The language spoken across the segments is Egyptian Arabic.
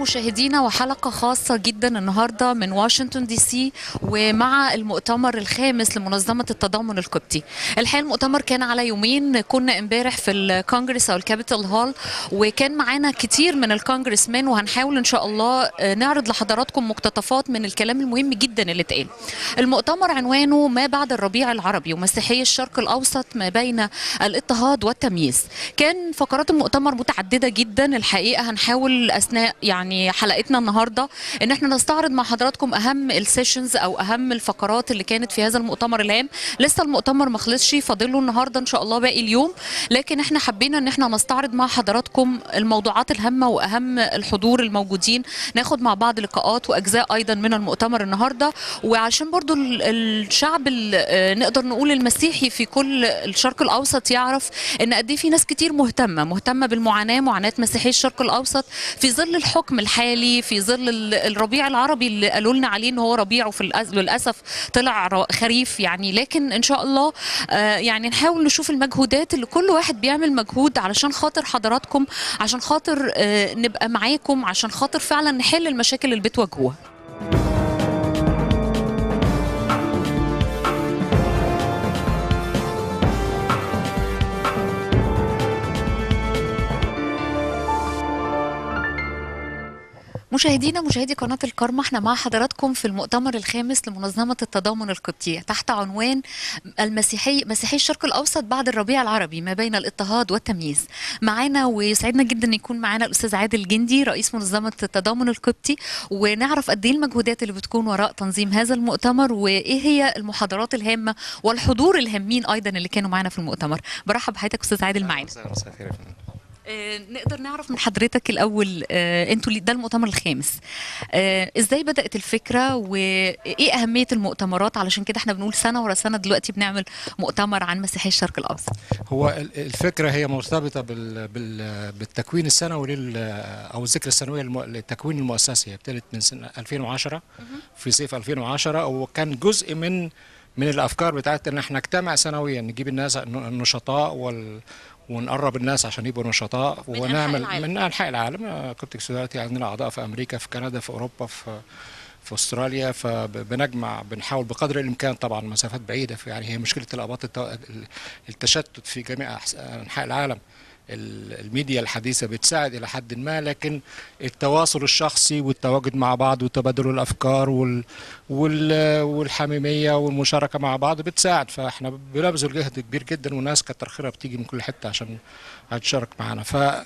مشاهدينا وحلقة خاصة جدا النهاردة من واشنطن دي سي ومع المؤتمر الخامس لمنظمة التضامن القبطي الحقيقة المؤتمر كان على يومين كنا امبارح في الكونجرس أو الكابيتال هول وكان معانا كتير من الكونجرس مان وهنحاول إن شاء الله آه، نعرض لحضراتكم مقتطفات من الكلام المهم جدا اللي اتقال المؤتمر عنوانه ما بعد الربيع العربي ومسيحي الشرق الأوسط ما بين الاضطهاد والتمييز كان فقرات المؤتمر متعددة جدا الحقيقة هنحاول أثناء يعني حلقتنا النهاردة إن احنا نستعرض مع حضراتكم أهم السيشنز أو أهم الفقرات اللي كانت في هذا المؤتمر الهام لسه المؤتمر ما خلصش فاضل له النهاردة إن شاء الله باقي اليوم لكن احنا حبينا إن احنا نستعرض مع حضراتكم الموضوعات الهامة وأهم الحضور الموجودين ناخد مع بعض لقاءات وأجزاء أيضا من المؤتمر النهاردة وعشان برضو ال- الشعب ال- آه، نقدر نقول المسيحي في كل الشرق الأوسط يعرف إن قد إيه في ناس كتير مهتمة مهتمة بالمعاناة معاناة مسيحي الشرق الأوسط في ظل الحكم الحالي في ظل ال- الربيع العربي اللي قالوا لنا عليه إن هو ربيع وفي الأز- للأسف طلع ر- خريف يعني لكن إن شاء الله آه، يعني نحاول نشوف المجهودات اللي كل واحد بيعمل مجهود علشان خاطر حضراتكم عشان خاطر آه، نبقى معاكم عشان خاطر فعلا نحل المشاكل اللي بتواجهوها مشاهدينا مشاهدي قناة الكرمة احنا مع حضراتكم في المؤتمر الخامس لمنظمة التضامن القبطي تحت عنوان المسيحي مسيحي الشرق الأوسط بعد الربيع العربي ما بين الاضطهاد والتمييز معانا ويسعدنا جدا ان يكون معانا الأستاذ عادل جندي رئيس منظمة التضامن القبطي ونعرف قد ايه المجهودات اللي بتكون وراء تنظيم هذا المؤتمر وايه هي المحاضرات الهامة والحضور الهامين أيضا اللي كانوا معانا في المؤتمر برحب بحضرتك أستاذ عادل معانا مساء مساء الخير يا فندم. آه، نقدر نعرف من حضرتك الاول آه، انتوا لي- ده المؤتمر الخامس آه، ازاي بدات الفكره وايه اهميه المؤتمرات علشان كده احنا بنقول سنه ورا سنه دلوقتي بنعمل مؤتمر عن مسيحي الشرق الاوسط هو ال- الفكره هي مرتبطه بال بال بالتكوين السنوي لل او الذكرى السنويه للم- للتكوين المؤسسي هي ابتدت من سنه 2010 في صيف 2010 وكان جزء من من الافكار بتاعت ان احنا نجتمع سنويا نجيب الناس النشطاء وال ونقرب الناس عشان يبقوا نشطاء من أنحاء ونعمل العالم. من انحاء العالم آه، كنت دلوقتي عندنا اعضاء في امريكا في كندا في اوروبا في في استراليا فبنجمع بنحاول بقدر الامكان طبعا مسافات بعيده في يعني هي مشكله الاباط التو- التشتت في جميع أحس- انحاء العالم ال- الميديا الحديثه بتساعد الى حد ما لكن التواصل الشخصي والتواجد مع بعض وتبادل الافكار وال وال والحميميه والمشاركه مع بعض بتساعد فاحنا بنبذل جهد كبير جدا والناس كتر خيرها بتيجي من كل حته عشان هتشارك معانا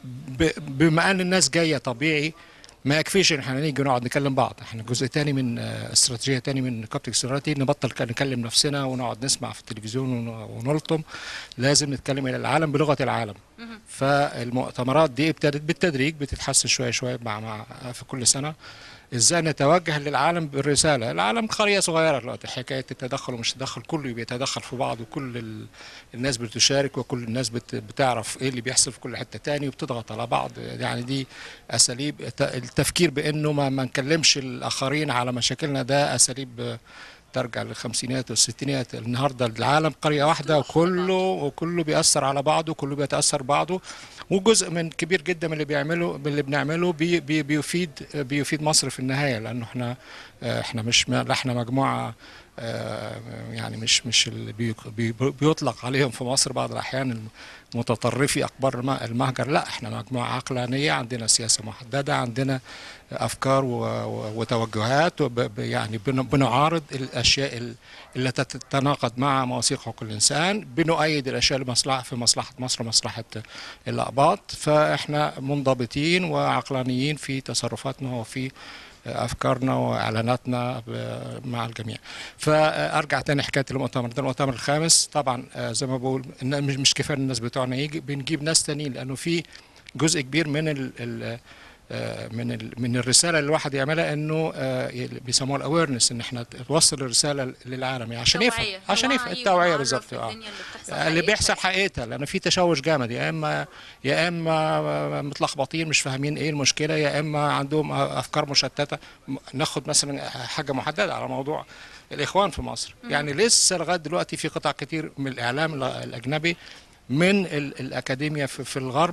فبما ان الناس جايه طبيعي ما يكفيش ان احنا نيجي نقعد نكلم بعض احنا جزء تاني من آه، استراتيجيه تاني من كابتك سيراتي نبطل ك- نكلم نفسنا ونقعد نسمع في التلفزيون ون- ونلطم لازم نتكلم الى العالم بلغه العالم فالمؤتمرات دي ابتدت بالتدريج بتتحسن شويه شويه مع مع في كل سنه ازاي نتوجه للعالم بالرساله العالم قريه صغيره دلوقتي حكايه التدخل ومش التدخل كله بيتدخل في بعض وكل ال... الناس بتشارك وكل الناس بت... بتعرف ايه اللي بيحصل في كل حته تاني وبتضغط على بعض يعني دي اساليب الت- التفكير بانه ما, ما نكلمش الاخرين على مشاكلنا ده اساليب ترجع للخمسينات والستينات النهارده العالم قريه واحده وكله وكله بيأثر على بعضه وكله بيتأثر بعضه وجزء من كبير جدا من اللي بيعمله من اللي بنعمله بي بي بيفيد بيفيد مصر في النهايه لانه احنا آه، احنا مش لا احنا مجموعه آه، يعني مش مش اللي بي بي بيطلق عليهم في مصر بعض الاحيان متطرفي اكبر الم- المهجر لا احنا مجموعه عقلانيه عندنا سياسه محدده عندنا افكار و- و- وتوجهات وب- ب- يعني بن- بنعارض الاشياء ال- اللي تتناقض مع مواثيق حقوق الانسان بنؤيد الاشياء لمصلحه في مصلحه مصر ومصلحه الاقباط فاحنا منضبطين وعقلانيين في تصرفاتنا وفي افكارنا واعلاناتنا ب- مع الجميع فارجع تاني حكايه المؤتمر ده المؤتمر الخامس طبعا آه، زي ما بقول إن مش مش كفايه الناس بتوعنا يجي بنجيب ناس تانيين لانه في جزء كبير من ال ال آه، من ال من الرساله اللي الواحد يعملها انه آه، اللي بيسموها الاويرنس ان احنا توصل الرساله للعالم يعني عشان يفهم توعية. عشان يفهم نوعي التوعيه ونعرف بالظبط اه الدنيا اللي بتحصل اللي حقيقتها. بيحصل حقيقتها لان في تشوش جامد يا اما يا اما متلخبطين مش فاهمين ايه المشكله يا اما عندهم افكار مشتته م- ناخد مثلا حاجه محدده على موضوع الاخوان في مصر يعني لسه لغايه دلوقتي في قطع كتير من الاعلام ال- الاجنبي من ال- الاكاديميا في, في الغرب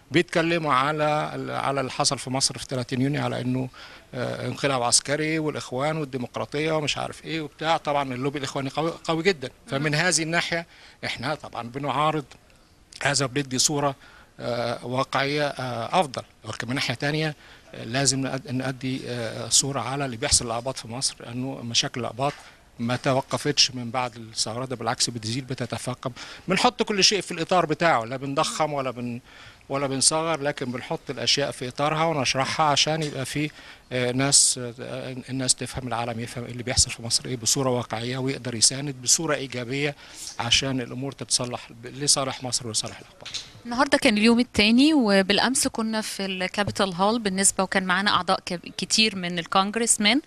بيتكلموا على على اللي حصل في مصر في 30 يونيو على انه آه، انقلاب عسكري والاخوان والديمقراطيه ومش عارف ايه وبتاع طبعا اللوبي الاخواني قوي, قوي جدا فمن هذه الناحيه احنا طبعا بنعارض هذا بندي صوره آه، واقعيه آه، افضل ولكن من ناحيه ثانيه لازم نأد- نأدي آه، صوره على اللي بيحصل للاباط في مصر انه مشاكل الاباط ما توقفتش من بعد الثورات ده بالعكس بتزيد بتتفاقم بنحط كل شيء في الاطار بتاعه لا بنضخم ولا بن ولا بنصغر لكن بنحط الاشياء في اطارها ونشرحها عشان يبقى في آه، ناس آه، الناس تفهم العالم يفهم اللي بيحصل في مصر ايه بصوره واقعيه ويقدر يساند بصوره ايجابيه عشان الامور تتصلح لصالح مصر ولصالح الاخبار النهارده كان اليوم الثاني وبالامس كنا في الكابيتال هول بالنسبه وكان معانا اعضاء ك- كتير من الكونجرسمان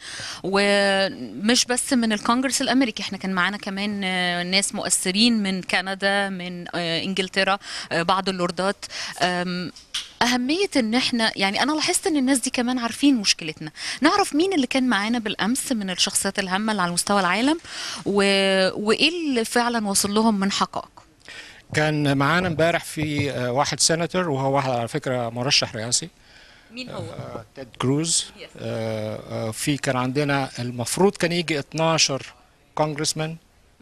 ومش بس من الكونجرس الامريكي احنا كان معانا كمان آه، ناس مؤثرين من كندا من آه، انجلترا آه، بعض اللوردات آم، أهمية إن إحنا يعني أنا لاحظت إن الناس دي كمان عارفين مشكلتنا، نعرف مين اللي كان معانا بالأمس من الشخصيات الهامة اللي على مستوى العالم و... وإيه اللي فعلا وصل لهم من حقائق. كان معانا امبارح في آه، واحد سيناتور وهو واحد على فكره مرشح رئاسي مين هو؟ آه، تيد كروز Yes. آه، آه، في كان عندنا المفروض كان يجي 12 كونجرسمان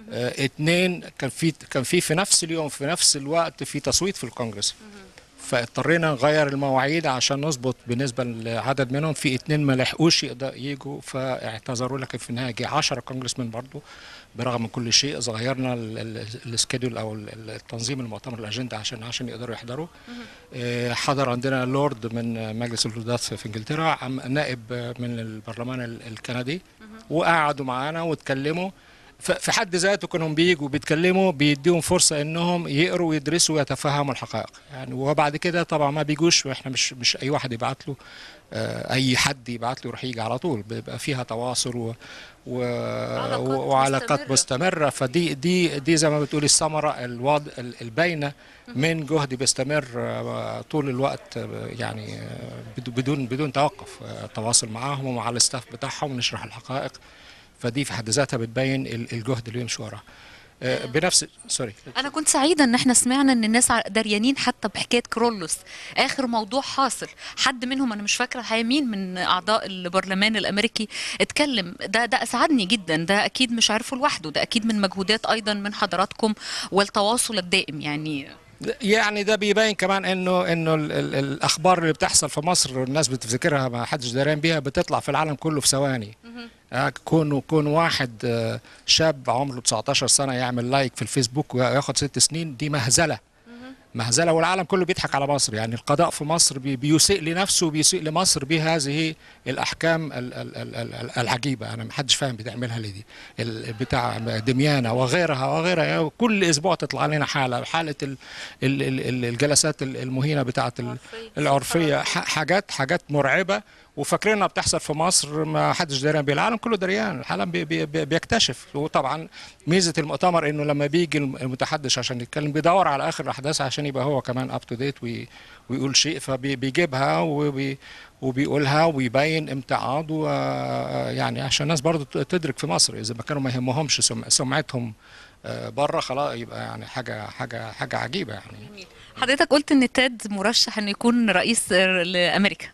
اثنين كان في كان في في نفس اليوم في نفس الوقت في تصويت في الكونجرس فاضطرينا نغير المواعيد عشان نظبط بالنسبه لعدد منهم في اتنين ما لحقوش يقدر يجوا فاعتذروا لكن في النهايه جه 10 كونجرسمان برضو برغم من كل شيء غيرنا السكيدول او ال- ال- التنظيم المؤتمر الاجنده عشان عشان يقدروا يحضروا آه، حضر عندنا لورد من مجلس الولايات في انجلترا عم- نائب من البرلمان ال- الكندي وقعدوا معانا واتكلموا ف- في حد ذاته كانوا بيجوا بيتكلموا بيديهم فرصه انهم يقروا ويدرسوا ويتفهموا الحقائق يعني وبعد كده طبعا ما بيجوش واحنا مش مش اي واحد يبعت له آه، اي حد يبعت له يروح يجي على طول بيبقى فيها تواصل و و علاقات و- وعلاقات مستمرة. مستمره فدي دي دي زي ما بتقولي الثمره الواض ال- الباينه من جهد بيستمر آه، طول الوقت آه، يعني آه، بدو- بدون بدون توقف آه، تواصل معاهم ومع الاستاف بتاعهم ونشرح الحقائق فدي في حد ذاتها بتبين ال- الجهد اللي بيمشي وراه آه، بنفس سوري انا كنت سعيده ان احنا سمعنا ان الناس ع- دريانين حتى بحكايه كرولوس اخر موضوع حاصل حد منهم انا مش فاكره الحقيقه مين من اعضاء البرلمان الامريكي اتكلم ده ده اسعدني جدا ده اكيد مش عارفه لوحده ده اكيد من مجهودات ايضا من حضراتكم والتواصل الدائم يعني يعني ده بيبين كمان انه انه ال ال الاخبار اللي بتحصل في مصر الناس بتفتكرها ما حدش دارين بيها بتطلع في العالم كله في ثواني آه، كون كون واحد آه، شاب عمره 19 سنه يعمل لايك في الفيسبوك وياخد ست سنين دي مهزله مهزله والعالم كله بيضحك على مصر يعني القضاء في مصر بي- بيسيء لنفسه وبيسيء لمصر بهذه الاحكام ال- ال- ال- ال- العجيبه انا ما حدش فاهم بتعملها ليه دي ال- بتاع دميانه وغيرها وغيرها يعني كل اسبوع تطلع لنا حاله حاله ال- ال- ال- ال- الجلسات ال- المهينه بتاعه ال- العرفيه ح- حاجات حاجات مرعبه وفاكرينها بتحصل في مصر ما حدش دريان بيها العالم كله دريان العالم بي بي بي بيكتشف وطبعا ميزه المؤتمر انه لما بيجي المتحدث عشان يتكلم بيدور على اخر الاحداث عشان يبقى هو كمان اب تو ديت ويقول شيء فبيجيبها وبي وبيقولها ويبين امتعاضه آه، يعني عشان الناس برضو تدرك في مصر اذا ما كانوا ما يهمهمش سم- سمعتهم بره خلاص يبقى يعني حاجه حاجه حاجه عجيبه يعني حضرتك قلت ان تاد مرشح انه يكون رئيس لامريكا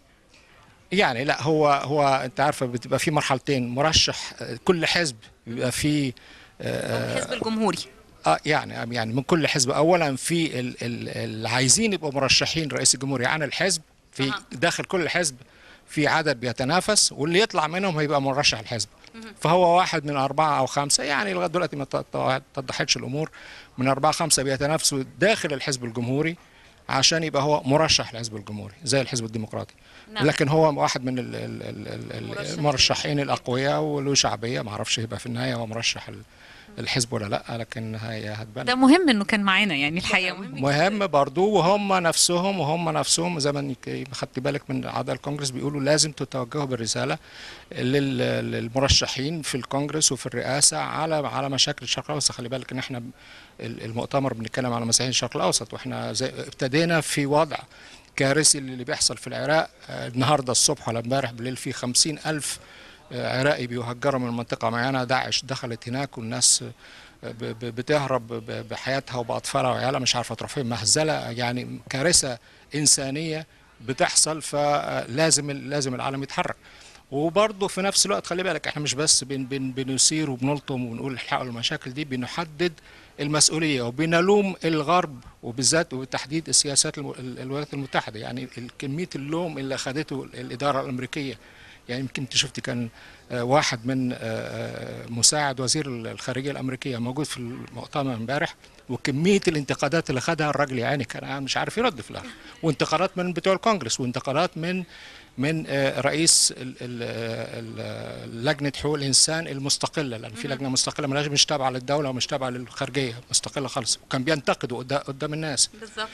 يعني لا هو هو انت عارفه بتبقى في مرحلتين مرشح آه، كل حزب بيبقى فيه آه، الحزب الجمهوري اه يعني يعني من كل حزب اولا في ال- ال- اللي عايزين يبقوا مرشحين رئيس الجمهوريه عن الحزب في أها. داخل كل حزب في عدد بيتنافس واللي يطلع منهم هيبقى مرشح الحزب فهو واحد من أربعة أو خمسة يعني لغاية دلوقتي ما ت- اتضحتش الأمور من أربعة خمسة بيتنافسوا داخل الحزب الجمهوري عشان يبقى هو مرشح الحزب الجمهوري زي الحزب الديمقراطي نعم. لكن هو واحد من ال- ال- ال- ال- المرشحين. المرشحين الأقوياء وله شعبية ما أعرفش يبقى في النهاية هو مرشح ال- الحزب ولا لا لكن هي هتبان ده مهم انه كان معانا يعني الحقيقه مهم مهم برضو وهم نفسهم وهم نفسهم زي ما انك خدت بالك من اعضاء الكونجرس بيقولوا لازم تتوجهوا بالرساله لل- للمرشحين في الكونجرس وفي الرئاسه على على مشاكل الشرق الاوسط خلي بالك ان احنا ال- المؤتمر بنتكلم على مساحين الشرق الاوسط واحنا زي ابتدينا في وضع كارثي اللي بيحصل في العراق آه، النهارده الصبح ولا امبارح بالليل في خمسين ألف آه، عراقي بيهجروا من منطقة معينة داعش دخلت هناك والناس ب- ب- بتهرب ب- بحياتها وباطفالها وعيالها مش عارفه تروح فين مهزله يعني كارثه انسانيه بتحصل فلازم لازم العالم يتحرك وبرضه في نفس الوقت خلي بالك احنا مش بس بن بن بنثير وبنلطم ونقول الحقوا المشاكل دي بنحدد المسؤوليه وبنلوم الغرب وبالذات وبالتحديد السياسات الم- ال- الولايات المتحده يعني ال- كميه اللوم اللي اخذته الاداره الامريكيه يعني يمكن انت شفتي كان آه، واحد من آه، آه، مساعد وزير الخارجيه الامريكيه موجود في المؤتمر امبارح وكميه الانتقادات اللي خدها الراجل يعني كان قاعد مش عارف يرد في الاخر وانتقادات من بتوع الكونجرس وانتقادات من من آه، رئيس ال- ال- ال- لجنه حقوق الانسان المستقله لان في لجنه مستقله ملهاش مش تابعه للدوله ومش تابعه للخارجيه مستقله خالص وكان بينتقدوا قدام- قدام الناس بالظبط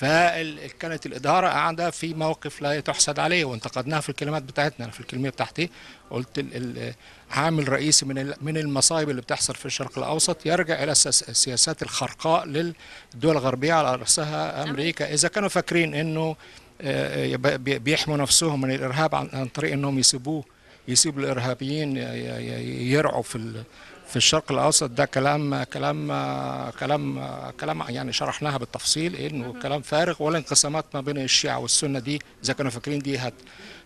فكانت الإدارة قاعدة في موقف لا تحسد عليه وانتقدناها في الكلمات بتاعتنا أنا في الكلمة بتاعتي قلت ال- ال- عامل رئيسي من ال- من المصايب اللي بتحصل في الشرق الأوسط يرجع إلى السياس- السياسات الخرقاء للدول الغربية على رأسها أمريكا إذا كانوا فاكرين إنه آه، يب- بي- بيحموا نفسهم من الإرهاب عن عن طريق إنهم يسيبوه يسيبوا الإرهابيين ي- ي- يرعوا في ال- في الشرق الاوسط ده كلام كلام كلام كلام يعني شرحناها بالتفصيل انه كلام فارغ ولا انقسامات ما بين الشيعه والسنه دي اذا كانوا فاكرين دي هت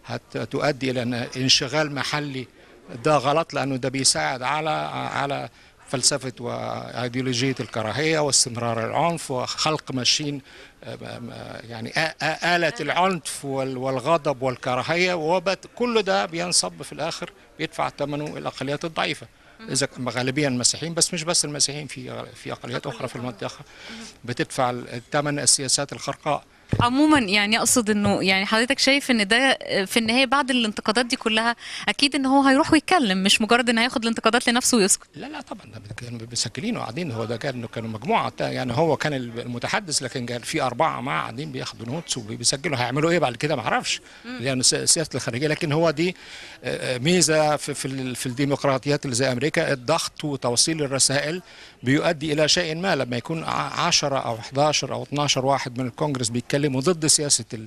هتؤدي الى إن انشغال محلي ده غلط لانه ده بيساعد على على فلسفه وايديولوجيه الكراهيه واستمرار العنف وخلق ماشين يعني آ- آ- آلة العنف وال- والغضب والكراهية وبت كل ده بينصب في الآخر بيدفع ثمنه الأقليات الضعيفة إذا ك- غالبيا المسيحيين بس مش بس المسيحيين في في أقليات أخرى في المنطقة بتدفع الثمن السياسات الخرقاء عموما يعني اقصد انه يعني حضرتك شايف ان ده في النهايه بعد الانتقادات دي كلها اكيد ان هو هيروح ويتكلم مش مجرد ان هياخد الانتقادات لنفسه ويسكت لا لا طبعا ده كانوا مسجلين وقاعدين هو ده كان كانوا مجموعه تا- يعني هو كان المتحدث لكن كان في اربعه معاه قاعدين بياخدوا نوتس وبيسجلوا هيعملوا ايه بعد كده ما اعرفش لان سي- سياسه الخارجيه لكن هو دي آه، آه، ميزه في في, ال- في الديمقراطيات اللي زي امريكا الضغط وتوصيل الرسائل بيؤدي الى شيء ما لما يكون 10 او 11 او 12 واحد من الكونجرس بيتكلموا ضد سياسه ال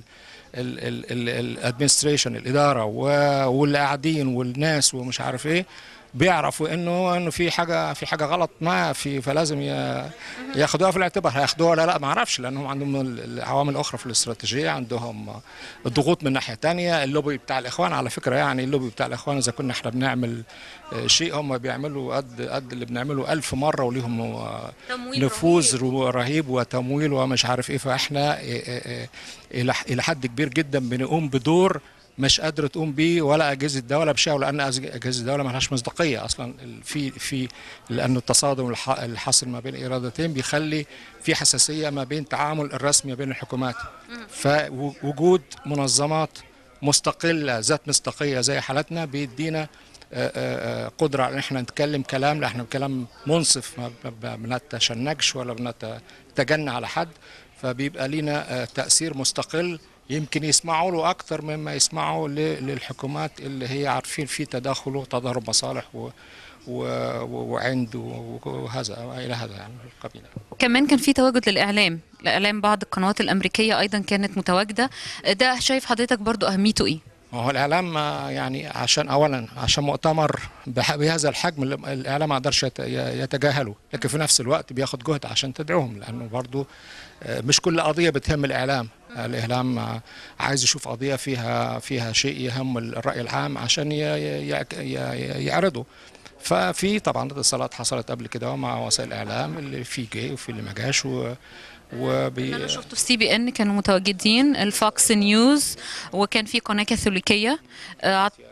الادمنستريشن الاداره و- واللي قاعدين والناس ومش عارف ايه بيعرفوا انه انه في حاجه في حاجه غلط ما في فلازم ي- ياخدوها في الاعتبار هياخدوها ولا لا ما اعرفش لانهم عندهم ال- العوامل الاخرى في الاستراتيجيه عندهم الضغوط من ناحيه تانية اللوبي بتاع الاخوان على فكره يعني اللوبي بتاع الاخوان اذا كنا احنا بنعمل آه، شيء هم بيعملوا قد قد اللي بنعمله ألف مره وليهم آه، تمويل نفوذ رو- رهيب وتمويل ومش عارف ايه فاحنا إيه إيه إيه الى الى حد كبير جدا بنقوم بدور مش قادره تقوم بيه ولا اجهزه الدوله بشيء لان اجهزه الدوله ما لهاش مصداقيه اصلا ال- في في لانه التصادم الح- اللي حاصل ما بين ارادتين بيخلي في حساسيه ما بين التعامل الرسمي بين الحكومات فوجود منظمات مستقله ذات مصداقيه زي حالتنا بيدينا آه، آه، آه، قدره على ان احنا نتكلم كلام لا احنا كلام منصف ما ب- ب- بنتشنجش ولا بنتجنى على حد فبيبقى لينا آه، تاثير مستقل يمكن يسمعوا له اكثر مما يسمعوا ل- للحكومات اللي هي عارفين في تداخل وتضارب مصالح و و- وعند و- وهذا الى هذا يعني القبيل كمان كان في تواجد للاعلام الاعلام بعض القنوات الامريكيه ايضا كانت متواجده ده شايف حضرتك برضو اهميته ايه ما هو الاعلام آه، يعني عشان اولا عشان مؤتمر بح- بهذا الحجم ال- الاعلام ما قدرش يت- ي- يتجاهله لكن في نفس الوقت بياخد جهد عشان تدعوهم لانه برضو آه، مش كل قضيه بتهم الاعلام الاعلام آه، عايز يشوف قضيه فيها فيها شيء يهم الراي العام عشان ي- ي- ي- يعرضه ففي طبعا اتصالات حصلت قبل كده مع وسائل الاعلام اللي في جه وفي اللي ما جاش و وبي... انا شفته في سي بي ان كانوا متواجدين الفوكس نيوز وكان في قناه كاثوليكيه آه، عط-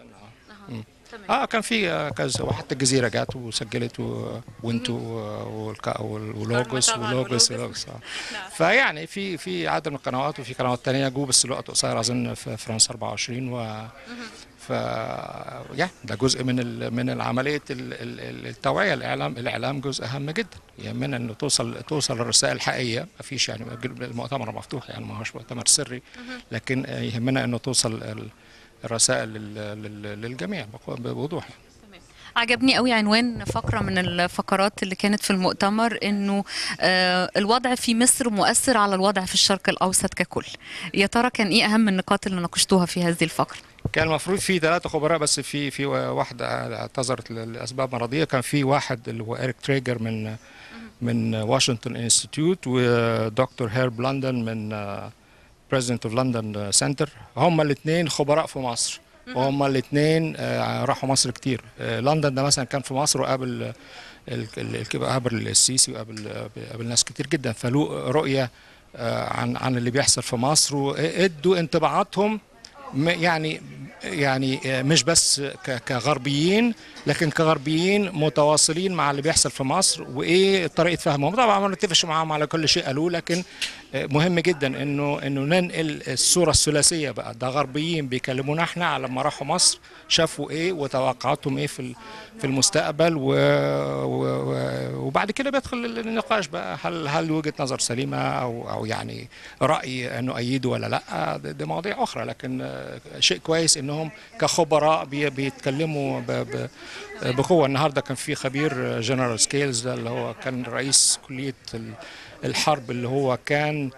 اه كان في آه، كذا وحتى الجزيره جات وسجلت و... وانتو والك... وال- ولوجوس طبعاً ولوجوس ولوجوس. ولوجوس آه. فيعني في في عدد من القنوات وفي قنوات تانية جو بس الوقت قصير اظن في فرنسا 24 و ف يا ده جزء من ال... من العمليه ال... ال- التوعيه الاعلام الاعلام جزء اهم جدا يهمنا انه توصل توصل الرسائل الحقيقيه ما فيش يعني المؤتمر مفتوح يعني ما هوش مؤتمر سري لكن آه، يهمنا انه توصل ال- الرسائل لل... لل... للجميع بوضوح عجبني قوي عنوان فقرة من الفقرات اللي كانت في المؤتمر انه آه، الوضع في مصر مؤثر على الوضع في الشرق الاوسط ككل يا ترى كان ايه اهم النقاط اللي ناقشتوها في هذه الفقرة كان المفروض في ثلاثة خبراء بس في في واحدة اعتذرت لأسباب مرضية كان في واحد اللي هو إريك تريجر من من واشنطن انستيتيوت ودكتور هيرب لندن من بريزيدنت اوف لندن سنتر هم الاثنين خبراء في مصر وهم الاثنين راحوا مصر كتير آه، لندن ده مثلا كان في مصر وقابل ال- ال- ال- قابل السيسي وقابل قابل ناس كتير جدا فله رؤية آه، عن عن اللي بيحصل في مصر وادوا انطباعاتهم م- يعني يعني آه، مش بس ك- كغربيين لكن كغربيين متواصلين مع اللي بيحصل في مصر وايه طريقه فهمهم طبعا ما نتفقش معاهم على كل شيء قالوه لكن آه، مهم جدا انه انه ننقل الصوره الثلاثيه بقى ده غربيين بيكلمونا احنا على لما راحوا مصر شافوا ايه وتوقعاتهم ايه في ال- في المستقبل و و و- وبعد كده بيدخل النقاش بقى هل هل وجهه نظر سليمه او او يعني راي انه ايده ولا لا ده ده مواضيع اخرى لكن آه، شيء كويس انهم كخبراء بي- بيتكلموا ب- ب- بقوه النهارده كان في خبير جنرال سكيلز ده اللي هو كان رئيس كليه ال- الحرب اللي هو كان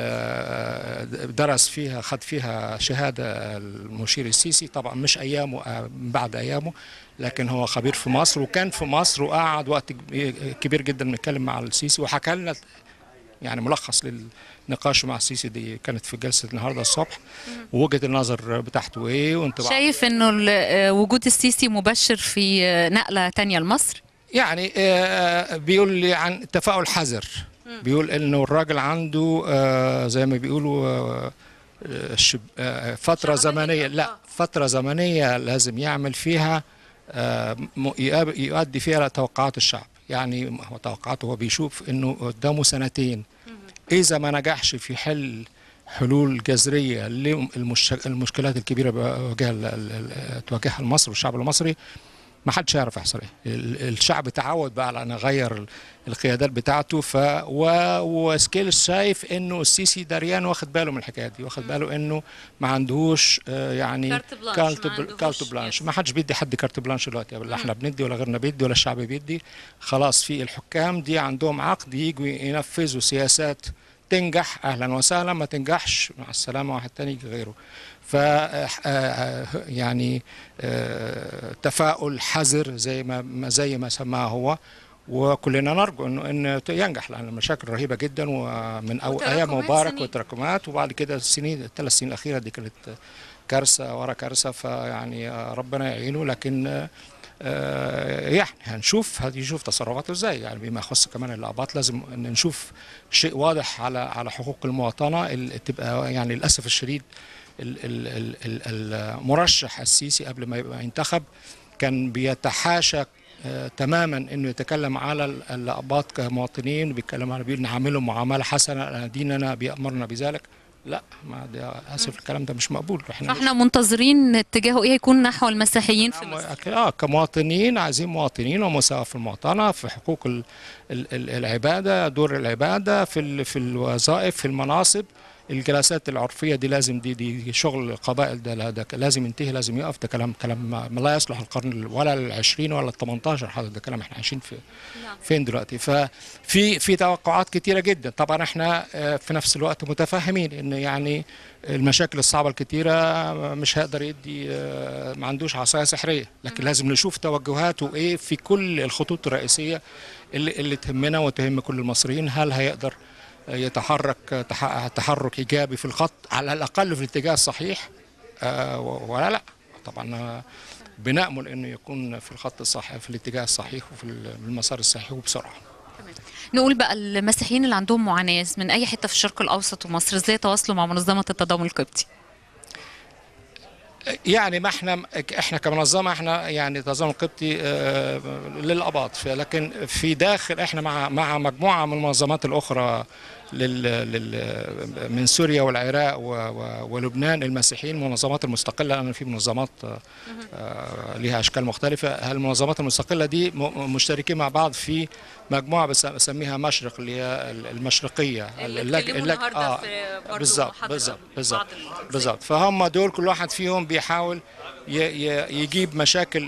آه، درس فيها خد فيها شهاده المشير السيسي طبعا مش ايامه آه، بعد ايامه لكن هو خبير في مصر وكان في مصر وقعد وقت كبير جدا بيتكلم مع السيسي وحكى لنا يعني ملخص للنقاش مع السيسي دي كانت في جلسه النهارده الصبح ووجهه النظر بتاعته ايه وانطباع شايف انه ال- آه، وجود السيسي مبشر في آه، نقله تانية لمصر يعني آه، بيقول لي عن تفاؤل حذر بيقول انه الراجل عنده آه، زي ما بيقولوا آه، آه، شب- آه، فتره زمنيه لا فتره زمنيه لازم يعمل فيها آه، م- يقاب- يؤدي فيها توقعات الشعب يعني هو توقعاته هو بيشوف انه قدامه سنتين اذا ما نجحش في حل حلول جذريه للمشكلات الكبيره بواجهها ال- ال- ال- تواجهها مصر والشعب المصري ما حدش يعرف يحصل ايه ال- الشعب تعود بقى على ان يغير القيادات بتاعته ف و... وسكيل شايف انه السيسي دريان واخد باله من الحكايه دي واخد باله انه ما عندهوش آه، يعني كارت بلانش، كارت ما بل- عندهوش، كارت بلانش يس. ما حدش بيدي حد كارت بلانش دلوقتي لا احنا بندي ولا غيرنا بيدي ولا الشعب بيدي خلاص في الحكام دي عندهم عقد يجوا ينفذوا سياسات تنجح اهلا وسهلا ما تنجحش مع السلامه واحد تاني يجي غيره ف آه، يعني آه، تفاؤل حذر زي ما ما- زي ما سماه هو وكلنا نرجو انه انه ينجح لان المشاكل رهيبه جدا ومن أو ايام وتراكمات مبارك سنين. وتراكمات وبعد كده السنين الثلاث سنين الاخيره دي كانت كارثه ورا كارثه فيعني آه، ربنا يعينه لكن آه، آه، يعني هنشوف هنشوف تصرفاته ازاي يعني بما يخص كمان الاباط لازم ان نشوف شيء واضح على على حقوق المواطنه اللي تبقى يعني للاسف الشديد ال- ال- ال- ال- المرشح السيسي قبل ما يبقى ينتخب كان بيتحاشى آه، تماما انه يتكلم على ال- الاباط كمواطنين بيتكلم على بيقول نعاملهم معامله حسنه لأن ديننا بيامرنا بذلك لا ما ده اسف الكلام ده مش مقبول احنا فاحنا منتظرين اتجاهه ايه يكون نحو المسيحيين في مصر أك- اه كمواطنين عايزين مواطنين ومساواة في المواطنة في حقوق ال ال ال العبادة دور العبادة في ال في الوظائف في المناصب الجلسات العرفية دي لازم دي دي شغل القبائل ده, لا- ده لازم ينتهي لازم يقف ده كلام كلام ما ما لا يصلح القرن ال- ولا العشرين ولا التمنتاشر حضرتك ده كلام احنا عايشين في فين دلوقتي ففي في توقعات كتيرة جدا طبعا احنا آه، في نفس الوقت متفاهمين ان يعني المشاكل الصعبة الكتيرة مش هيقدر يدي آه، ما عندوش عصاية سحرية لكن لازم نشوف توجهاته ايه في كل الخطوط الرئيسية اللي, اللي تهمنا وتهم كل المصريين هل هيقدر آه، يتحرك آه، تح- تحرك ايجابي في الخط على الاقل في الاتجاه الصحيح آه، و- ولا لا طبعا آه، بنأمل انه يكون في الخط الصحيح في الاتجاه الصحيح وفي المسار الصحيح وبسرعه نقول بقى المسيحيين اللي عندهم معاناة من أي حتة في الشرق الأوسط ومصر إزاي تواصلوا مع منظمة التضامن القبطي؟ يعني ما احنا احنا كمنظمه احنا يعني تنظيم قبطي آه، للاباط ف- لكن في داخل احنا مع مع مجموعه من المنظمات الاخرى لل لل من سوريا والعراق و- و- ولبنان المسيحيين المنظمات المستقله لان في منظمات آه، آه، ليها اشكال مختلفه المنظمات المستقله دي م- مشتركين مع بعض في مجموعه بس- بسميها مشرق اللي هي المشرقيه اللج- اللج- آه، بالظبط بالظبط بالظبط بالظبط فهم دول كل واحد فيهم بيحاول ي- ي- يجيب مشاكل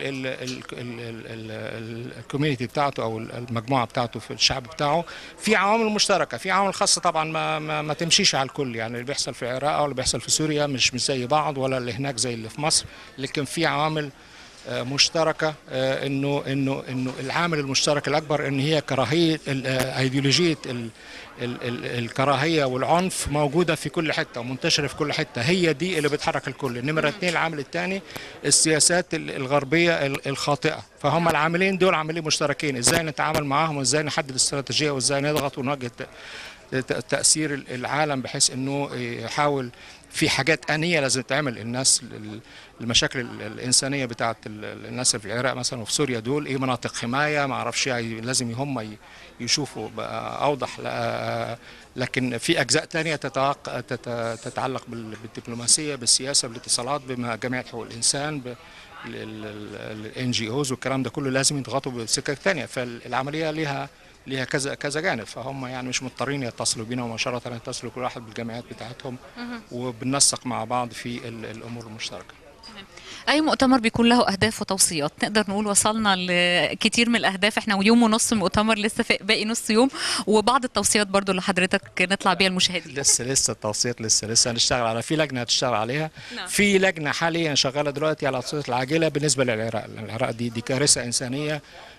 الكوميونتي بتاعته او المجموعه بتاعته في الشعب بتاعه في عوامل مشتركه في عوامل خاصه طبعا ما, ما, ما تمشيش على الكل يعني اللي بيحصل في العراق او اللي بيحصل في سوريا مش مش زي بعض ولا اللي هناك زي اللي في مصر لكن في عوامل آه، مشتركه آه، انه انه انه العامل المشترك الاكبر ان هي كراهيه ال- آه، ايديولوجيه ال- ال- ال- الكراهيه والعنف موجوده في كل حته ومنتشره في كل حته هي دي اللي بتحرك الكل نمره اثنين العامل الثاني السياسات ال- الغربيه ال- الخاطئه فهم العاملين دول عاملين مشتركين ازاي نتعامل معاهم وازاي نحدد استراتيجيه وازاي نضغط ونواجه ت- ت- تاثير العالم بحيث انه يحاول في حاجات آنية لازم تعمل الناس ال- المشاكل ال- الإنسانية بتاعت ال- الناس اللي في العراق مثلا وفي سوريا دول إيه مناطق حماية ما أعرفش يعني لازم هم ي- يشوفوا بقى أوضح لا- لكن في أجزاء تانية تتعق- تت- تتعلق بال- بالدبلوماسية بالسياسة بالاتصالات بجمعية حقوق الإنسان الان جي اوز والكلام ده كله لازم يضغطوا بسكك تانية فالعملية ليها ليها كذا كذا جانب فهم يعني مش مضطرين يتصلوا بينا مباشرة يتصلوا كل واحد بالجامعات بتاعتهم وبننسق مع بعض في ال- الامور المشتركه اي مؤتمر بيكون له اهداف وتوصيات نقدر نقول وصلنا لكتير من الاهداف احنا ويوم ونص مؤتمر لسه في باقي نص يوم وبعض التوصيات برضو اللي حضرتك نطلع بيها المشاهدين لسه لسه التوصيات لسه لسه هنشتغل على في لجنه هتشتغل عليها نعم. في لجنه حاليا شغاله دلوقتي على التوصيات العاجله بالنسبه للعراق لأن العراق دي دي كارثه انسانيه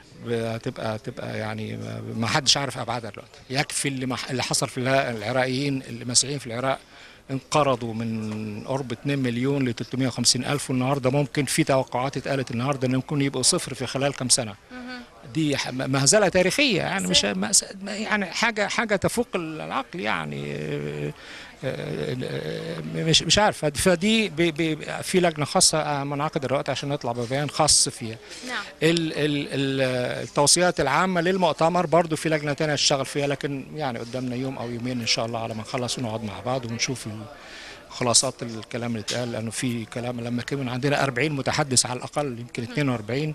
هتبقى تبقى يعني ما- ما حدش عارف ابعادها دلوقتي يكفي اللي مح- اللي حصل في الع- العراقيين المسيحيين في العراق انقرضوا من قرب 2 مليون ل 350 الف والنهارده ممكن في توقعات اتقالت النهارده ان ممكن يبقوا صفر في خلال كم سنه دي ح- مهزله تاريخيه يعني مش مأس- يعني حاجه حاجه تفوق العقل يعني آه، آه، آه، مش مش عارف فدي بي- بي- في لجنه خاصه منعقده دلوقتي عشان نطلع ببيان خاص فيها نعم ال- ال- ال- التوصيات العامه للمؤتمر برضو في لجنه تانية تشتغل فيها لكن يعني قدامنا يوم او يومين ان شاء الله على ما نخلص ونقعد مع بعض ونشوف ال- خلاصات الكلام اللي اتقال لانه في كلام لما كان عندنا 40 متحدث على الاقل يمكن 42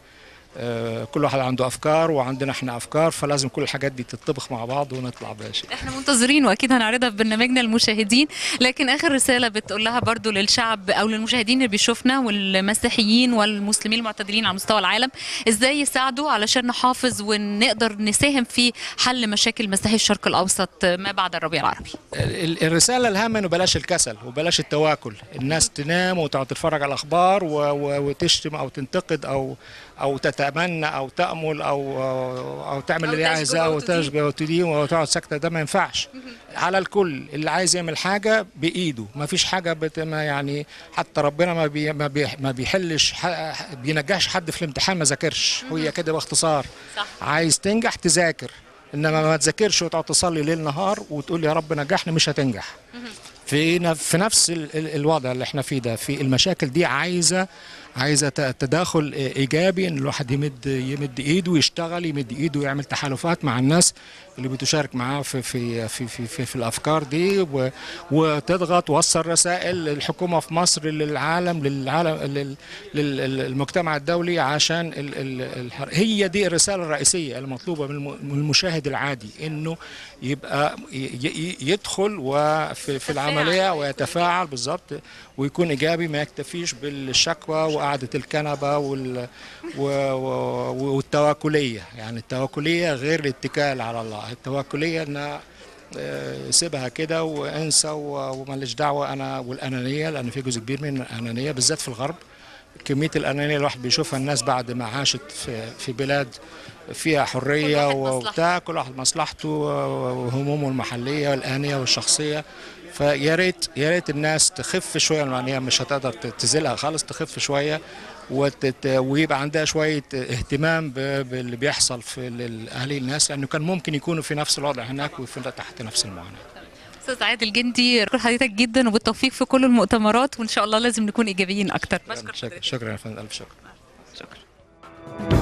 آه، كل واحد عنده افكار وعندنا احنا افكار فلازم كل الحاجات دي تتطبخ مع بعض ونطلع بشيء احنا منتظرين واكيد هنعرضها في برنامجنا المشاهدين لكن اخر رساله بتقول لها برضو للشعب او للمشاهدين اللي بيشوفنا والمسيحيين والمسلمين المعتدلين على مستوى العالم ازاي يساعدوا علشان نحافظ ونقدر نساهم في حل مشاكل مسيحي الشرق الاوسط ما بعد الربيع العربي ال- الرساله الهامه انه بلاش الكسل وبلاش التواكل الناس تنام وتقعد تتفرج على الاخبار و- و- وتشتم او تنتقد او او تتمنى او تامل او او تعمل أو اللي تشجب عايزاه أو وتشجع وتدين وتقعد ساكته ده ما ينفعش على الكل اللي عايز يعمل حاجه بايده ما فيش حاجه بت ما يعني حتى ربنا ما بي ما, بي ما بيحلش ح- بينجحش حد في الامتحان ما ذاكرش هي كده باختصار صح. عايز تنجح تذاكر انما ما تذاكرش وتقعد تصلي ليل نهار وتقول يا رب نجحني مش هتنجح في ن- في نفس ال- ال- الوضع اللي احنا فيه ده في المشاكل دي عايزه عايزه ت- تداخل ايجابي ان الواحد يمد يمد ايده ويشتغل يمد ايده ويعمل تحالفات مع الناس اللي بتشارك معاه في في في في, في, في الافكار دي و- وتضغط توصل رسائل للحكومه في مصر للعالم للعالم لل- لل- للمجتمع الدولي عشان ال ال الحر- هي دي الرساله الرئيسيه المطلوبه من الم- من المشاهد العادي انه يبقى ي- ي- يدخل وفي في العمليه ويتفاعل بالظبط ويكون ايجابي ما يكتفيش بالشكوى وقعده الكنبه وال و- و- والتواكليه يعني التواكليه غير الاتكال على الله التواكليه انها آه، سيبها كده وانسى و- وماليش دعوه انا والانانيه لان في جزء كبير من الانانيه بالذات في الغرب كميه الانانيه اللي الواحد بيشوفها الناس بعد ما عاشت في في بلاد فيها حريه كل واحد وبتاع كل واحد مصلحته وهمومه المحليه والانيه والشخصيه فيا ريت يا ريت الناس تخف شويه لان هي مش هتقدر تزيلها خالص تخف شويه وتت... ويبقى عندها شويه اهتمام ب... باللي بيحصل في ال- اهالي الناس لانه كان ممكن يكونوا في نفس الوضع هناك وفي تحت نفس المعاناه استاذ عادل جندي اشكر حضرتك جدا وبالتوفيق في كل المؤتمرات وان شاء الله لازم نكون ايجابيين اكتر بشكر شكرا حضرتك. شكرا يا فندم الف شكر شكرا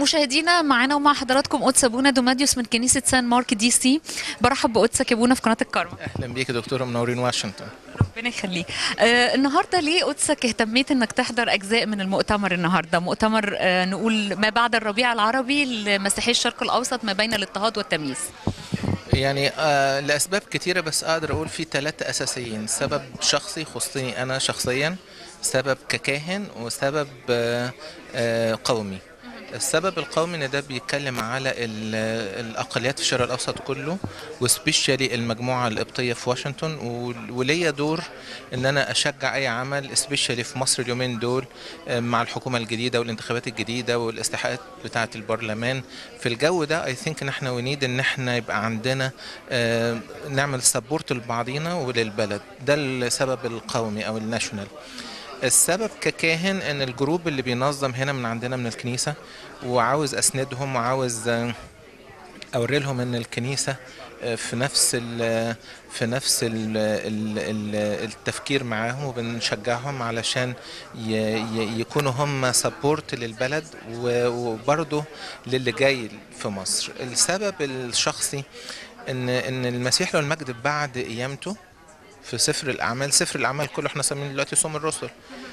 مشاهدينا معانا ومع حضراتكم قدس ابونا دوماديوس من كنيسه سان مارك دي سي برحب بقدسك يا ابونا في قناه الكرم اهلا بيك يا دكتوره منورين واشنطن ربنا يخليك آه النهارده ليه قدسك اهتميت انك تحضر اجزاء من المؤتمر النهارده مؤتمر آه نقول ما بعد الربيع العربي لمسيحي الشرق الاوسط ما بين الاضطهاد والتمييز يعني آه لاسباب كتيره بس اقدر اقول في ثلاثه اساسيين سبب شخصي خصني انا شخصيا سبب ككاهن وسبب آه آه قومي السبب القومي ان ده بيتكلم على ال- الاقليات في الشرق الاوسط كله وسبيشالي المجموعه القبطيه في واشنطن ول- وليا دور ان انا اشجع اي عمل سبيشالي في مصر اليومين دول آه، مع الحكومه الجديده والانتخابات الجديده والاستحقاقات بتاعه البرلمان في الجو ده اي ثينك ان احنا ونيد ان احنا يبقى عندنا آه، نعمل سبورت لبعضينا وللبلد ده السبب القومي او الناشونال السبب ككاهن ان الجروب اللي بينظم هنا من عندنا من الكنيسه وعاوز اسندهم وعاوز آه، اوري لهم ان الكنيسه آه، في نفس ال في نفس ال ال ال التفكير معاهم وبنشجعهم علشان ي- ي- يكونوا هم سبورت للبلد و- وبرضه للي جاي في مصر السبب الشخصي ان ان المسيح له المجد بعد قيامته في سفر الاعمال سفر الاعمال كله احنا سامعين دلوقتي صوم الرسل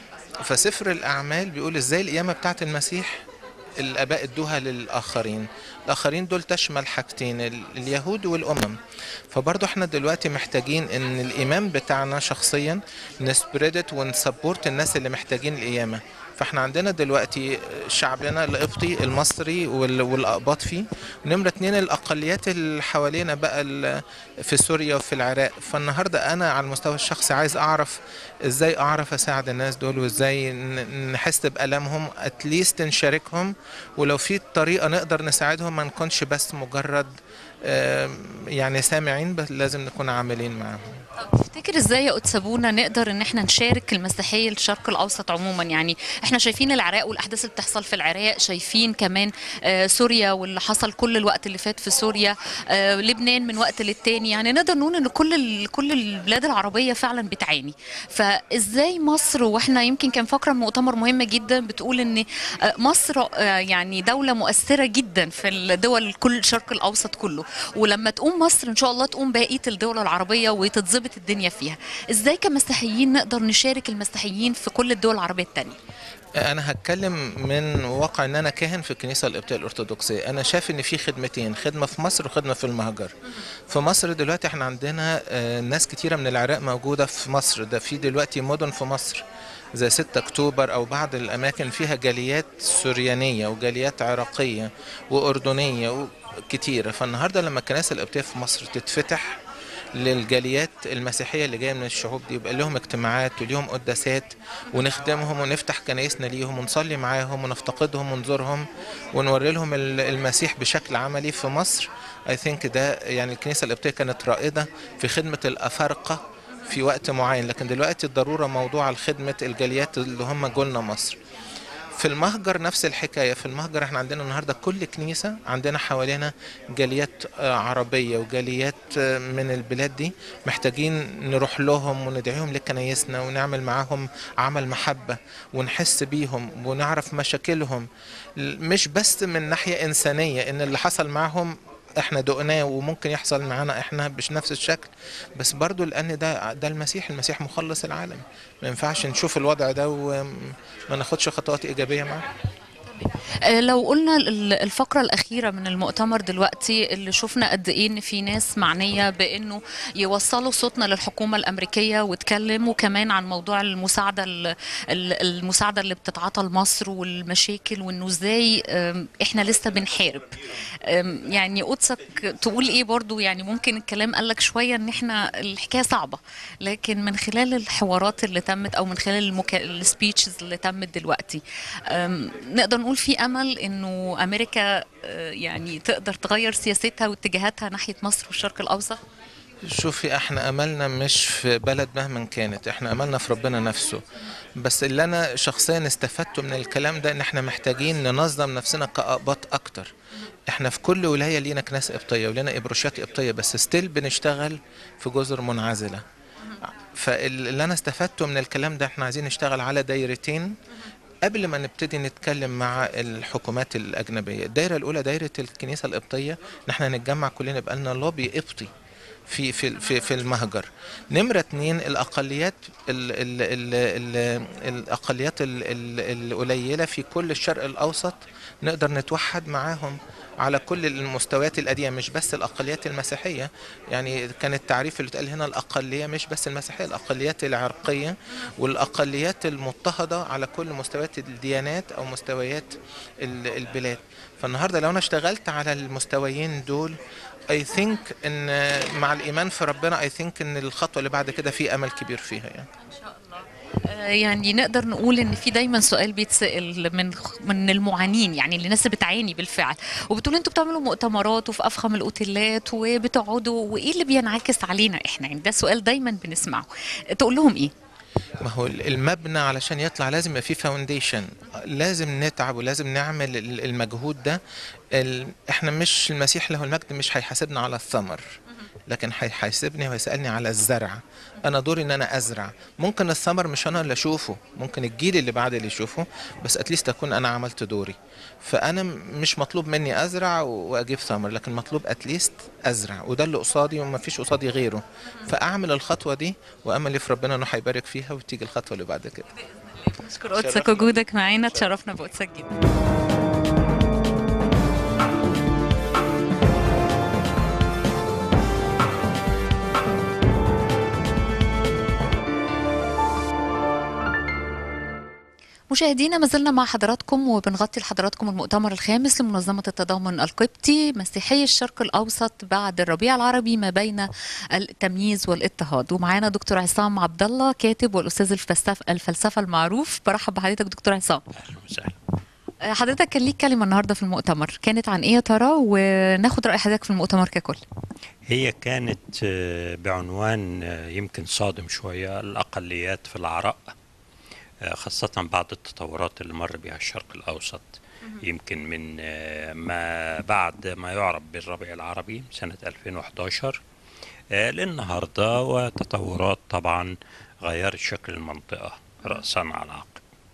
فسفر الاعمال بيقول ازاي القيامه بتاعت المسيح الاباء ادوها للاخرين الاخرين دول تشمل حاجتين ال- اليهود والامم فبرضه احنا دلوقتي محتاجين ان الايمان بتاعنا شخصيا نسبريدت ونسبورت الناس اللي محتاجين القيامه فاحنا عندنا دلوقتي شعبنا القبطي المصري وال- والاقباط فيه ونمره اتنين الاقليات اللي حوالينا بقى ال- في سوريا وفي العراق فالنهارده انا على المستوى الشخصي عايز اعرف ازاي اعرف اساعد الناس دول وازاي ن- نحس بالامهم اتليست نشاركهم ولو في طريقه نقدر نساعدهم ما نكونش بس مجرد آم، يعني سامعين بس لازم نكون عاملين معاهم طب تفتكر ازاي يا قدس ابونا نقدر ان احنا نشارك المسيحيه الشرق الاوسط عموما يعني احنا شايفين العراق والاحداث اللي بتحصل في العراق شايفين كمان آه سوريا واللي حصل كل الوقت اللي فات في سوريا آه لبنان من وقت للتاني يعني نقدر نقول ان كل ال- كل البلاد العربيه فعلا بتعاني فازاي مصر واحنا يمكن كان فقره من مؤتمر مهمه جدا بتقول ان آه مصر آه يعني دوله مؤثره جدا في الدول كل الشرق الاوسط كله ولما تقوم مصر ان شاء الله تقوم بقيه الدول العربيه وتتظبط الدنيا فيها ازاي كمسيحيين نقدر نشارك المسيحيين في كل الدول العربيه التانية انا هتكلم من واقع ان انا كاهن في الكنيسه القبطيه الارثوذكسيه انا شايف ان في خدمتين خدمه في مصر وخدمه في المهجر في مصر دلوقتي احنا عندنا آه، ناس كتيره من العراق موجوده في مصر ده في دلوقتي مدن في مصر زي 6 اكتوبر او بعض الاماكن فيها جاليات سوريانيه وجاليات عراقيه واردنيه كتيره فالنهارده لما الكنائس القبطيه في مصر تتفتح للجاليات المسيحيه اللي جايه من الشعوب دي يبقى لهم اجتماعات وليهم قداسات ونخدمهم ونفتح كنايسنا ليهم ونصلي معاهم ونفتقدهم ونزورهم ونوري لهم ال- المسيح بشكل عملي في مصر اي ثينك ده يعني الكنيسه القبطيه كانت رائده في خدمه الافارقه في وقت معين لكن دلوقتي الضروره موضوع الخدمه الجاليات اللي هم جولنا مصر في المهجر نفس الحكايه في المهجر احنا عندنا النهارده كل كنيسه عندنا حوالينا جاليات آه، عربيه وجاليات آه، من البلاد دي محتاجين نروح لهم وندعيهم لكنايسنا ونعمل معاهم عمل محبه ونحس بيهم ونعرف مشاكلهم ل- مش بس من ناحيه انسانيه ان اللي حصل معاهم احنا دقناه وممكن يحصل معانا احنا مش نفس الشكل بس برضو لان ده ده المسيح المسيح مخلص العالم ما ينفعش نشوف الوضع ده وما ناخدش خطوات ايجابيه معاه آه، لو قلنا ال- الفقرة الأخيرة من المؤتمر دلوقتي اللي شفنا قد إيه إن في ناس معنية بإنه يوصلوا صوتنا للحكومة الأمريكية واتكلموا كمان عن موضوع المساعدة ال- ال- المساعدة اللي بتتعاطى لمصر والمشاكل وإنه إزاي آم، إحنا لسه بنحارب آم، يعني قدسك تقول إيه برضو يعني ممكن الكلام قالك شوية إن إحنا الحكاية صعبة لكن من خلال الحوارات اللي تمت أو من خلال المكا... السبيتشز اللي تمت دلوقتي أم، نقدر نقول في امل انه امريكا آه، يعني تقدر تغير سياستها واتجاهاتها ناحيه مصر والشرق الاوسط شوفي احنا املنا مش في بلد مهما كانت احنا املنا في ربنا نفسه بس اللي انا شخصيا استفدته من الكلام ده ان احنا محتاجين ننظم نفسنا كأقباط اكتر احنا في كل ولايه لينا كنائس قبطيه ولينا ابروشات قبطيه بس ستيل بنشتغل في جزر منعزله فاللي انا استفدته من الكلام ده احنا عايزين نشتغل على دايرتين قبل ما نبتدي نتكلم مع الحكومات الأجنبية الدايرة الأولى دايرة الكنيسة القبطية إن احنا نتجمع كلنا يبقى لنا لوبي قبطي في في في في المهجر نمرة اتنين الأقليات ال ال ال ال الأقليات ال ال القليلة في كل الشرق الأوسط نقدر نتوحد معاهم على كل المستويات القديمة مش بس الأقليات المسيحية يعني كان التعريف اللي اتقال هنا الأقلية مش بس المسيحية الأقليات العرقية والأقليات المضطهدة على كل مستويات الديانات أو مستويات ال- البلاد فالنهاردة لو أنا اشتغلت على المستويين دول اي ثينك ان مع الايمان في ربنا اي ثينك ان الخطوه اللي بعد كده في امل كبير فيها يعني آه، يعني نقدر نقول ان في دايما سؤال بيتسال من من المعانين يعني الناس اللي بتعاني بالفعل وبتقول انتوا بتعملوا مؤتمرات وفي افخم الاوتيلات وبتقعدوا وايه اللي بينعكس علينا احنا يعني ده سؤال دايما بنسمعه تقول لهم ايه ما هو المبنى علشان يطلع لازم يبقى فيه فاونديشن لازم نتعب ولازم نعمل ال- المجهود ده ال... احنا مش المسيح له المجد مش هيحاسبنا على الثمر لكن هيحاسبني ويسالني على الزرع انا دوري ان انا ازرع ممكن الثمر مش انا اللي اشوفه ممكن الجيل اللي بعد اللي يشوفه بس اتليست اكون انا عملت دوري فانا م- مش مطلوب مني ازرع و- واجيب ثمر لكن مطلوب اتليست ازرع وده اللي قصادي وما فيش قصادي غيره فاعمل الخطوه دي واملي في ربنا انه هيبارك فيها وتيجي الخطوه اللي بعد كده نشكر قدسك وجودك معانا تشرفنا بقدسك جدا مشاهدينا ما زلنا مع حضراتكم وبنغطي لحضراتكم المؤتمر الخامس لمنظمة التضامن القبطي مسيحي الشرق الأوسط بعد الربيع العربي ما بين التمييز والاضطهاد ومعانا دكتور عصام عبد الله كاتب والأستاذ الفلسفة, الفلسفة المعروف برحب بحضرتك دكتور عصام اهلا وسهلا آه، حضرتك كان ليك كلمة النهاردة في المؤتمر كانت عن إيه يا ترى وناخد رأي حضرتك في المؤتمر ككل هي كانت آه، بعنوان آه، يمكن صادم شويه الاقليات في العراء آه، خاصه بعد التطورات اللي مر بها الشرق الاوسط يمكن من آه، ما بعد ما يعرف بالربيع العربي سنه 2011 آه، للنهارده وتطورات طبعا غيرت شكل المنطقه راسا على عقب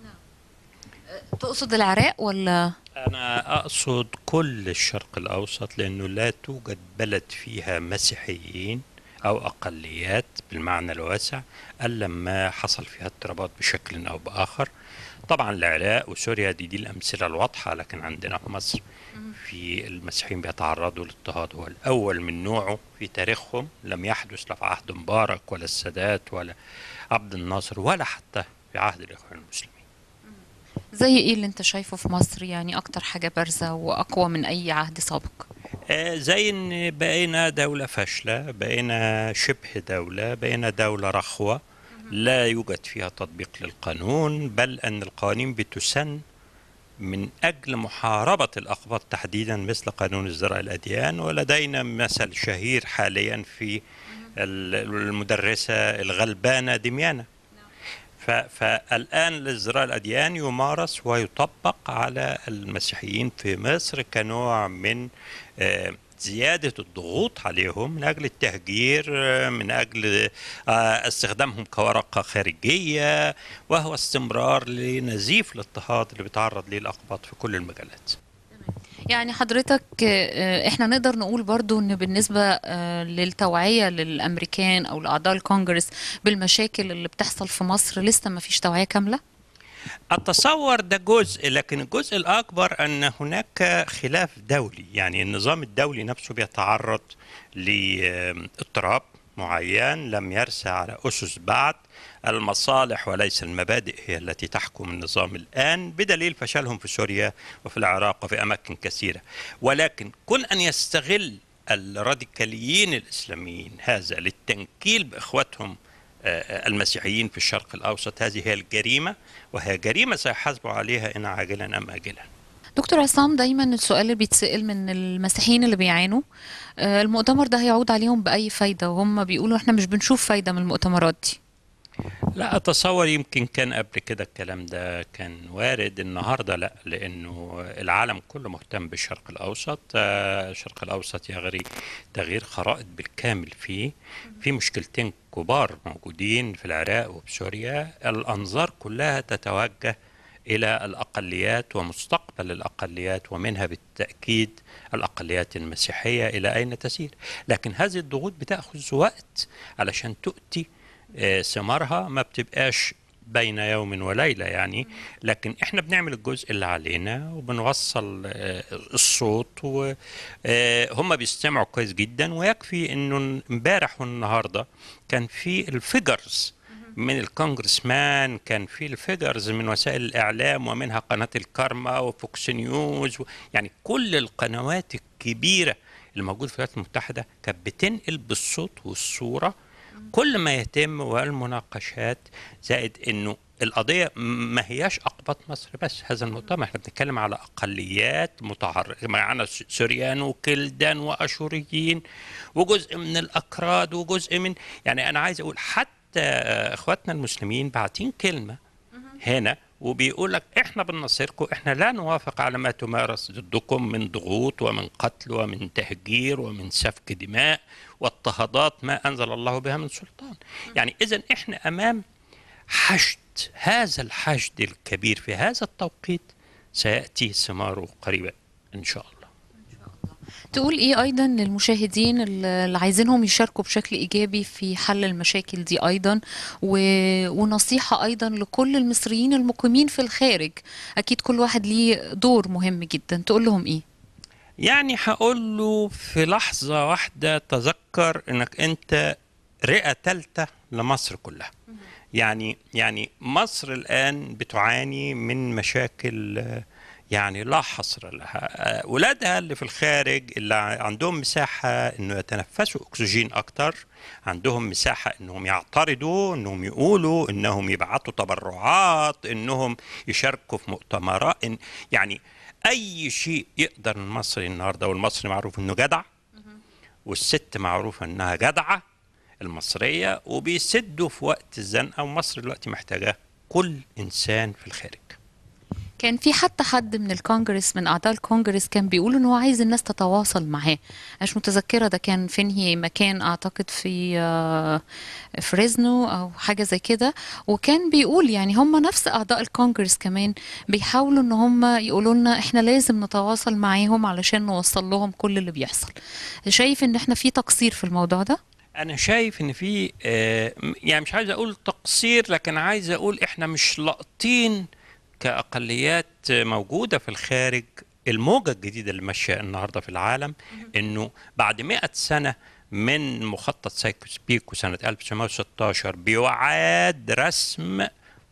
تقصد العراق ولا أنا أقصد كل الشرق الأوسط لأنه لا توجد بلد فيها مسيحيين أو أقليات بالمعنى الواسع إلا لما حصل فيها اضطرابات بشكل أو بآخر طبعا العراق وسوريا دي دي الأمثلة الواضحة لكن عندنا في مصر في المسيحيين بيتعرضوا للاضطهاد هو الأول من نوعه في تاريخهم لم يحدث لا في عهد مبارك ولا السادات ولا عبد الناصر ولا حتى في عهد الإخوان المسلمين زي إيه اللي أنت شايفه في مصر يعني أكتر حاجة بارزة وأقوى من أي عهد سابق آه، زي ان بقينا دولة فاشلة بقينا شبه دولة بقينا دولة رخوة لا يوجد فيها تطبيق للقانون بل ان القوانين بتسن من اجل محاربة الاقباط تحديدا مثل قانون ازدراء الاديان ولدينا مثل شهير حاليا في ال- المدرسة الغلبانة دميانة ف- فالآن ازدراء الأديان يمارس ويطبق على المسيحيين في مصر كنوع من آه، زيادة الضغوط عليهم من أجل التهجير آه، من أجل آه، استخدامهم كورقة خارجية وهو استمرار لنزيف الاضطهاد اللي بيتعرض ليه الأقباط في كل المجالات يعني حضرتك آه، احنا نقدر نقول برضو ان بالنسبة آه، للتوعية للأمريكان أو لأعضاء الكونجرس بالمشاكل اللي بتحصل في مصر لسه ما فيش توعية كاملة أتصور ده جزء لكن الجزء الأكبر أن هناك خلاف دولي يعني النظام الدولي نفسه بيتعرض لاضطراب معين لم يرسى على أسس بعد المصالح وليس المبادئ هي التي تحكم النظام الآن بدليل فشلهم في سوريا وفي العراق وفي أماكن كثيرة ولكن كن أن يستغل الراديكاليين الإسلاميين هذا للتنكيل بإخوتهم آه، المسيحيين في الشرق الأوسط هذه هي الجريمة وهي جريمة سيحاسبوا عليها إن عاجلا أم آجلا دكتور عصام دايما السؤال اللي بيتسأل من المسيحيين اللي بيعانوا آه، المؤتمر ده هيعود عليهم بأي فايدة وهم بيقولوا احنا مش بنشوف فايدة من المؤتمرات دي لا أتصور يمكن كان قبل كده الكلام ده كان وارد النهاردة لا لأنه العالم كله مهتم بالشرق الأوسط آه، الشرق الأوسط يغري تغيير خرائط بالكامل فيه في مشكلتين كبار موجودين في العراق وفي سوريا الأنظار كلها تتوجه الى الاقليات ومستقبل الاقليات ومنها بالتاكيد الاقليات المسيحيه الى اين تسير لكن هذه الضغوط بتاخذ وقت علشان تؤتي آه، ثمارها ما بتبقاش بين يوم وليلة يعني لكن احنا بنعمل الجزء اللي علينا وبنوصل آه، الصوت وهم بيستمعوا كويس جدا ويكفي انه امبارح والنهارده كان في الفيجرز من الكونجرسمان كان في الفيجرز من وسائل الاعلام ومنها قناه الكارما وفوكس نيوز و- يعني كل القنوات الكبيره اللي موجوده في الولايات المتحده كانت بتنقل بالصوت والصوره كل ما يتم والمناقشات زائد انه القضيه ما هياش اقباط مصر بس هذا المؤتمر احنا بنتكلم على اقليات متعرقه معانا س- سوريان وكلدان واشوريين وجزء من الاكراد وجزء من يعني انا عايز اقول حتى آه، اخواتنا المسلمين باعتين كلمه هنا وبيقول لك احنا بنناصركم احنا لا نوافق على ما تمارس ضدكم من ضغوط ومن قتل ومن تهجير ومن سفك دماء واضطهادات ما انزل الله بها من سلطان يعني اذا احنا امام حشد هذا الحشد الكبير في هذا التوقيت سياتي ثماره قريبا ان شاء الله تقول ايه ايضا للمشاهدين اللي عايزينهم يشاركوا بشكل ايجابي في حل المشاكل دي ايضا و... ونصيحة ايضا لكل المصريين المقيمين في الخارج اكيد كل واحد ليه دور مهم جدا تقول لهم ايه يعني هقول له في لحظة واحدة تذكر انك انت رئة ثالثة لمصر كلها يعني يعني مصر الآن بتعاني من مشاكل آه، يعني لا حصر لها آه، ولادها اللي في الخارج اللي ع- عندهم مساحة انه يتنفسوا اكسجين اكتر عندهم مساحة انهم يعترضوا انهم يقولوا انهم يبعتوا تبرعات انهم يشاركوا في مؤتمرات إن يعني اي شيء يقدر المصري النهارده والمصري معروف انه جدع والست معروفه انها جدعه المصريه وبيسدوا في وقت الزنقه ومصر دلوقتي محتاجاه كل انسان في الخارج كان في حتى حد من الكونجرس من اعضاء الكونجرس كان بيقول ان هو عايز الناس تتواصل معاه مش متذكره ده كان في انهي مكان اعتقد في آه، فريزنو او حاجه زي كده وكان بيقول يعني هم نفس اعضاء الكونجرس كمان بيحاولوا ان هم يقولوا لنا احنا لازم نتواصل معاهم علشان نوصل لهم كل اللي بيحصل شايف ان احنا في تقصير في الموضوع ده انا شايف ان في آه، م- يعني مش عايز اقول تقصير لكن عايز اقول احنا مش لاقطين كاقليات موجوده في الخارج الموجه الجديده اللي ماشيه النهارده في العالم انه بعد 100 سنه من مخطط سايكوس بيكو سنه 1916 بيعاد رسم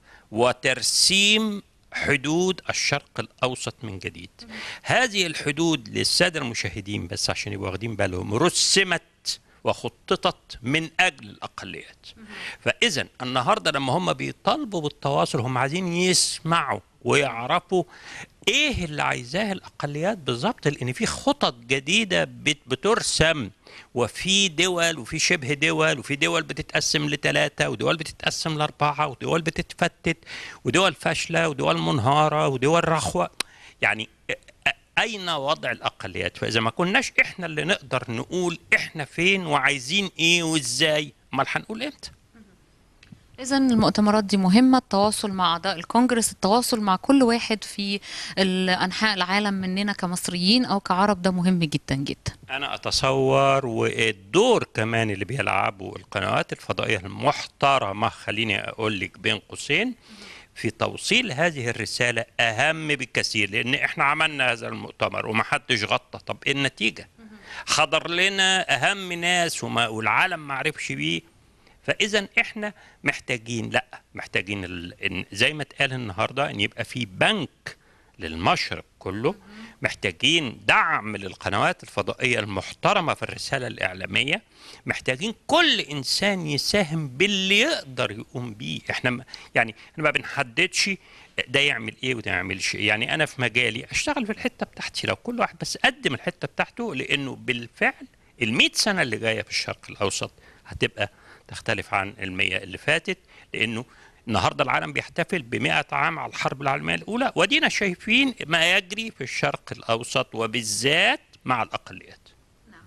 وترسيم حدود الشرق الاوسط من جديد. هذه الحدود للساده المشاهدين بس عشان يبقوا واخدين بالهم رسمت وخططت من اجل الاقليات. فاذا النهارده لما هم بيطالبوا بالتواصل هم عايزين يسمعوا ويعرفوا ايه اللي عايزاه الاقليات بالظبط لان في خطط جديده بت- بترسم وفي دول وفي شبه دول وفي دول بتتقسم لثلاثه ودول بتتقسم لاربعه ودول بتتفتت ودول فاشله ودول منهاره ودول رخوه يعني أ- اين وضع الاقليات فاذا ما كناش احنا اللي نقدر نقول احنا فين وعايزين ايه وازاي امال هنقول امتى إذا المؤتمرات دي مهمة التواصل مع أعضاء الكونجرس التواصل مع كل واحد في أنحاء العالم مننا كمصريين أو كعرب ده مهم جدا جدا انا اتصور والدور كمان اللي بيلعبه القنوات الفضائيه المحترمه خليني اقول لك بين قوسين في توصيل هذه الرساله اهم بكثير لان احنا عملنا هذا المؤتمر وما حدش غطى طب ايه النتيجه حضر لنا اهم ناس وما والعالم ما عرفش بيه فاذا احنا محتاجين لا محتاجين ال... إن زي ما اتقال النهارده ان يبقى في بنك للمشرق كله محتاجين دعم للقنوات الفضائيه المحترمه في الرساله الاعلاميه محتاجين كل انسان يساهم باللي يقدر يقوم بيه احنا ما يعني احنا ما بنحددش ده يعمل ايه وده يعملش ايه يعني انا في مجالي اشتغل في الحته بتاعتي لو كل واحد بس قدم الحته بتاعته لانه بالفعل ال سنه اللي جايه في الشرق الاوسط هتبقى تختلف عن المية اللي فاتت لانه النهارده العالم بيحتفل ب 100 عام على الحرب العالميه الاولى ودينا شايفين ما يجري في الشرق الاوسط وبالذات مع الاقليات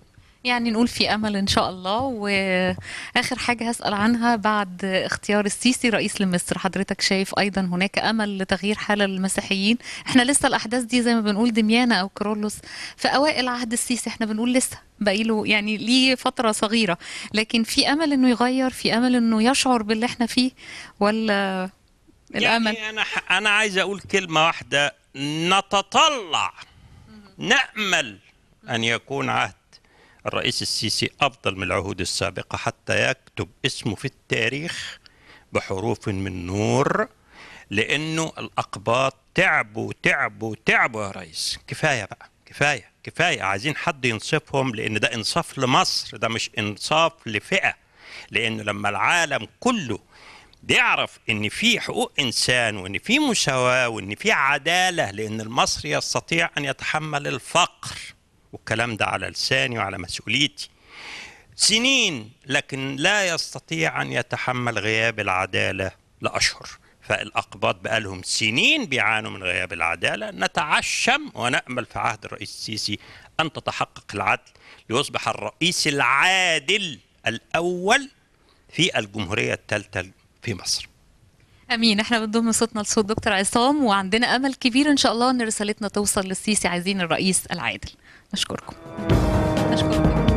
يعني نقول في امل ان شاء الله واخر حاجه هسال عنها بعد اختيار السيسي رئيس لمصر حضرتك شايف ايضا هناك امل لتغيير حال المسيحيين احنا لسه الاحداث دي زي ما بنقول دميانه او كرولوس في اوائل عهد السيسي احنا بنقول لسه باقي له يعني ليه فتره صغيره لكن في امل انه يغير في امل انه يشعر باللي احنا فيه ولا الامل يعني انا ح- انا عايز اقول كلمه واحده نتطلع نامل ان يكون عهد الرئيس السيسي افضل من العهود السابقه حتى يكتب اسمه في التاريخ بحروف من نور لانه الاقباط تعبوا تعبوا تعبوا يا ريس كفايه بقى كفايه كفايه عايزين حد ينصفهم لان ده انصاف لمصر ده مش انصاف لفئه لانه لما العالم كله بيعرف ان في حقوق انسان وان في مساواه وان في عداله لان المصري يستطيع ان يتحمل الفقر والكلام ده على لساني وعلى مسؤوليتي سنين لكن لا يستطيع ان يتحمل غياب العداله لاشهر فالاقباط بقالهم سنين بيعانوا من غياب العداله نتعشم ونامل في عهد الرئيس السيسي ان تتحقق العدل ليصبح الرئيس العادل الاول في الجمهوريه الثالثه في مصر امين احنا بنضم صوتنا لصوت دكتور عصام وعندنا امل كبير ان شاء الله ان رسالتنا توصل للسيسي عايزين الرئيس العادل نشكركم نشكركم